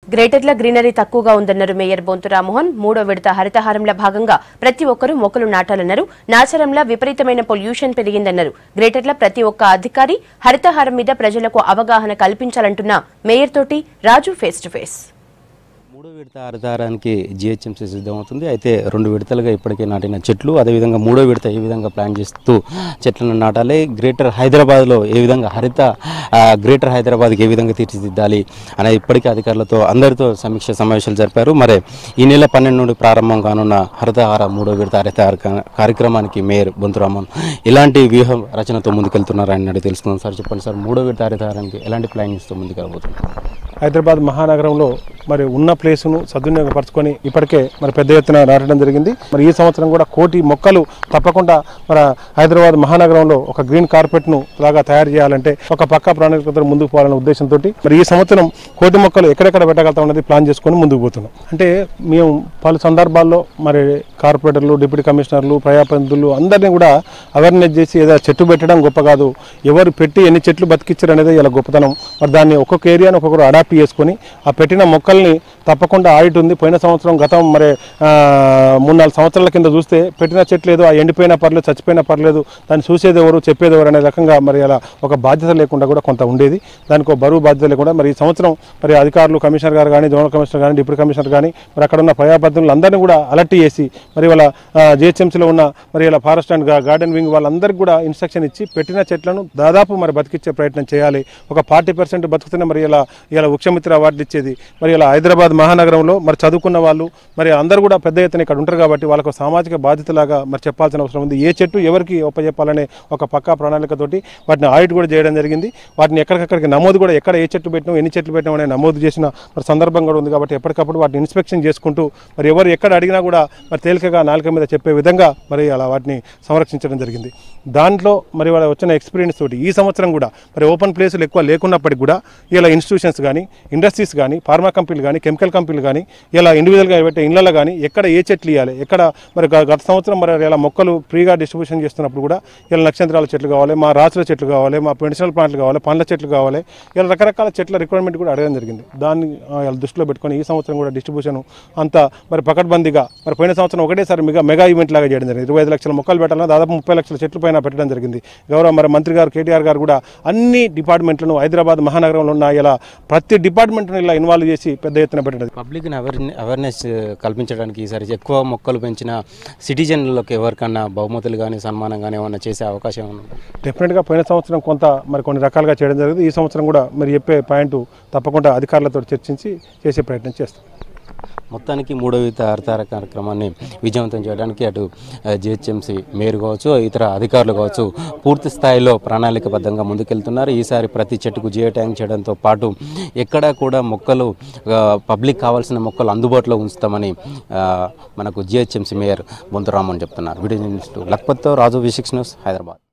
గ్రేటర్ల greenery తక్కువగా ఉందన్నారు mayor Bonthu Rammohan మూడో విడత హరితహారంలో భాగంగా ప్రతి ఒక్కరూ మొక్కలు నాటాలన్నారు నాచరంలో విపరీతమైన పొల్యూషన్ పెరిగిందన్నారు గ్రేటర్ల ప్రతి ఒక్క అధికారి హరితహారం మీద ప్రజలకు అవగాహన కల్పించాలంటున్న మేయర్ తోటి రాజు ఫేస్ టు ఫేస్ మూడో విడత హరితహారానికి జిహెచ్ఎంసీ సిద్ధమవుతుంది అయితే రెండు విడతలుగా ఇప్పటికే నాటిన చెట్లు అదేవిధంగా మూడో విడత ఏ విధంగా ప్లాన్ చేస్తూ చెట్లను నాటాలి గ్రేటర్ హైదరాబాద్లో ఏ విధంగా హరిత ఆ, గ్రేటర్ హైదరాబాద్కి ఏ విధంగా తీర్చిదిద్దాలి అనేది ఇప్పటికే అధికారులతో అందరితో సమీక్ష సమావేశాలు జరిపారు మరి ఈ నెల పన్నెండు నుండి ప్రారంభం కానున్న హరితహార మూడో విడత హరితహార కా- కార్యక్రమానికి మేయర్ బొంతురామన్ ఎలాంటి వ్యూహం రచనతో ముందుకెళ్తున్నారని అడిగి తెలుసుకుందాం సార్ చెప్పండి సార్ మూడో విడత హరితహారానికి ఎలాంటి ప్లానింగ్స్తో ముందుకెళ్ళబోతున్నారు హైదరాబాద్ మహానగరంలో మరి ఉన్న ప్లేసును సద్వినియోగపరచుకొని ఇప్పటికే మరి పెద్ద ఎత్తున నాటడం జరిగింది మరి ఈ సంవత్సరం కూడా కోటి మొక్కలు తప్పకుండా మన హైదరాబాద్ మహానగరంలో ఒక గ్రీన్ కార్పెట్ను లాగా తయారు చేయాలంటే ఒక పక్క ప్రణాళికతో ముందుకు పోవాలనే ఉద్దేశంతో మరి ఈ సంవత్సరం కోటి మొక్కలు ఎక్కడెక్కడ పెట్టగలుగుతాం అనేది ప్లాన్ చేసుకొని ముందుకు పోతున్నాం అంటే మేము పలు సందర్భాల్లో మరి కార్పొరేటర్లు డిప్యూటీ కమిషనర్లు ప్రజాప్రతినిధులు అందరినీ కూడా అవేర్నెస్ చేసి ఏదో చెట్టు పెట్టడం గొప్ప కాదు ఎవరు పెట్టి ఎన్ని చెట్లు బతికిచ్చారు అనేది ఇలా గొప్పతనం మరి దాన్ని ఒక్కొక్క ఏరియాను ఒక్కొక్కరు అడాప్ట్ చేసుకొని ఆ పెట్టిన మొక్కల్ని తప్పకుండా ఆడిట్ ఉంది పోయిన సంవత్సరం గతం మరి ఆ, మూడు నాలుగు సంవత్సరాల కింద చూస్తే పెట్టిన చెట్లు ఏదో ఆ ఎండిపోయినా పర్లేదు చచ్చిపోయినా పర్లేదు దాన్ని చూసేది ఎవరు చెప్పేది ఎవరు అనే రకంగా మరి అలా ఒక బాధ్యత లేకుండా కూడా కొంత ఉండేది దానికి ఒక బరువు బాధ్యత లేకుండా మరి ఈ సంవత్సరం మరి అధికారులు కమిషనర్ గారు కానీ జోనల్ కమిషనర్ కానీ డిప్యూటీ కమిషనర్ కానీ మరి అక్కడ ఉన్న ప్రజాప్రతినిధులు అందరినీ కూడా అలర్ట్ చేసి మరి వాళ్ళ జిహెచ్ఎంసీలో ఉన్న మరి ఇలా forest and gar- garden wing వాళ్ళందరికీ కూడా ఇన్స్ట్రక్షన్ ఇచ్చి పెట్టిన చెట్లను దాదాపు మరి బతికిచ్చే ప్రయత్నం చేయాలి ఒక ఫార్టీ పర్సెంట్ బతుకుతున్న మరి ఇలా ఇలా వృక్షమిత్ర అవార్డు ఇచ్చేది మరి ఇలా హైదరాబాద్ మహానగరంలో మరి చదువుకున్న వాళ్ళు మరి అందరూ కూడా పెద్ద ఎత్తున ఇక్కడ ఉంటారు కాబట్టి వాళ్ళకు సామాజిక బాధ్యతలాగా మరి చెప్పాల్సిన అవసరం ఉంది ఏ చెట్టు ఎవరికి ఒప్పజెప్పాలనే ఒక పక్కా ప్రణాళికతోటి వాటిని ఆడిట్ కూడా చేయడం జరిగింది వాటిని ఎక్కడికక్కడికి నమోదు కూడా ఎక్కడ ఏ చెట్టు పెట్టినాం ఎన్ని చెట్లు పెట్టినాం అనే నమోదు చేసిన మరి సందర్భం కూడా ఉంది కాబట్టి ఎప్పటికప్పుడు వాటిని ఇన్స్పెక్షన్ చేసుకుంటూ మరి ఎవరు ఎక్కడ అడిగినా కూడా మరి తేలికగా నాలుక మీద చెప్పే విధంగా మరి అలా వాటిని సంరక్షించడం జరిగింది దాంట్లో మరి వాళ్ళ వచ్చిన ఎక్స్పీరియన్స్ తోటి ఈ సంవత్సరం కూడా మరి ఓపెన్ ప్లేసులు ఎక్కువ లేకున్నప్పటికీ కూడా ఇలా ఇన్స్టిట్యూషన్స్ కానీ ఇండస్ట్రీస్ కానీ ఫార్మా కంపెనీలు కానీ కెమికల్ కంపెనీలు కానీ ఇలా ఇండివిజువల్గా పెట్టే ఇళ్ళలో కానీ ఎక్కడ ఏ చెట్లు ఇవ్వాలి ఎక్కడ మరి గ- గత సంవత్సరం మరి ఇలా మొక్కలు ఫ్రీగా డిస్ట్రిబ్యూషన్ చేస్తున్నప్పుడు కూడా ఇలా నక్షత్రాల చెట్లు కావాలి మా రాసుల చెట్లు కావాలి మా మెడిసినల్ ప్లాంట్లు కావాలి పండ్ల చెట్లు కావాలి ఇలా రకరకాల చెట్ల రిక్వైర్మెంట్ కూడా అడగడం జరిగింది దాన్ని ఆ, ఇలా దృష్టిలో పెట్టుకొని ఈ సంవత్సరం కూడా డిస్ట్రిబ్యూషన్ అంతా మరి పకడ్బందీగా మరి పోయిన సంవత్సరం ఒకటేసారి మెగా మెగా ఈవెంట్ లాగా చేయడం జరిగింది ఇరవై ఐదు లక్షల మొక్కలు పెట్టాలన్నా దాదాపు ముప్పై లక్షల చెట్ల పైన పెట్టడం జరిగింది గౌరవ మరి మంత్రి గారు కేటీఆర్ గారు కూడా అన్ని డిపార్ట్మెంట్లను హైదరాబాద్ మహానగరంలో ఉన్న ఇలా ప్రతి డిపార్ట్మెంట్ను ఇలా ఇన్వాల్వ్ చేసి పెద్ద ఎత్తున పెట్టడం పబ్లిక్ని అవేర్నె అవేర్నెస్ కల్పించడానికి ఈసారి ఎక్కువ మొక్కలు పెంచిన సిటిజన్లకు ఎవరికన్నా బహుమతులు కానీ సన్మానం కానీ ఏమన్నా చేసే అవకాశం ఏమన్నా ఉందా? డెఫినెట్గా పోయిన సంవత్సరం కొంత మరి కొన్ని రకాలుగా చేయడం జరిగింది ఈ సంవత్సరం కూడా మరి చెప్పే పాయింట్ తప్పకుండా అధికారులతో చర్చించి చేసే ప్రయత్నం చేస్తాం మొత్తానికి మూడో విడత హరితార కార్యక్రమాన్ని విజయవంతం చేయడానికి అటు జిహెచ్ఎంసీ మేయర్ కావచ్చు ఇతర అధికారులు కావచ్చు పూర్తి స్థాయిలో ప్రణాళికబద్ధంగా ముందుకెళ్తున్నారు ఈసారి ప్రతి చెట్టుకు జియో ట్యాంక్ చేయడంతో పాటు ఎక్కడా కూడా మొక్కలు ఆ, పబ్లిక్ కావాల్సిన మొక్కలు అందుబాటులో ఉంచుతామని ఆ, మనకు జిహెచ్ఎంసీ మేయర్ బొంతురామన్ చెప్తున్నారు వీడియో జర్నలిస్టు లక్పత్తో Raju V six news Hyderabad